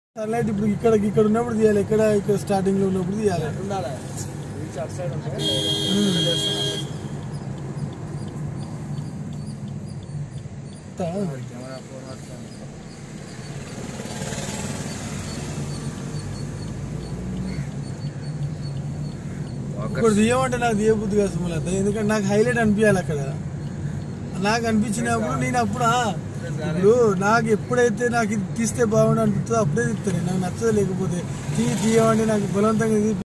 Sunlight ఇప్పుడు ఇక్కడ ఇక్కడ ఉన్నప్పుడు తీయాలి ఎక్కడ ఇక్కడ స్టార్టింగ్ లో ఉన్నప్పుడు తీయాలి ఉండాలి రీచ్ అటు సైడ్ ఉంటే కెమెరా ఫోన్ పట్టుకొని. ఇప్పుడు తీయమంటే నాకు తీయబుద్ధి కాదు సుమలత ఎందుకంటే నాకు హైలైట్ అనిపించాలి అక్కడ నాకు అనిపించినప్పుడు నేను అప్పుడు ఆ, ఇప్పుడు నాకు ఎప్పుడైతే నాకు ఇది తీస్తే బాగుండు అనిపిస్తుందో అప్పుడే తీస్తాను నాకు నచ్చదు లేకపోతే తీ తీయమంటే నాకు బలవంతంగా తీ-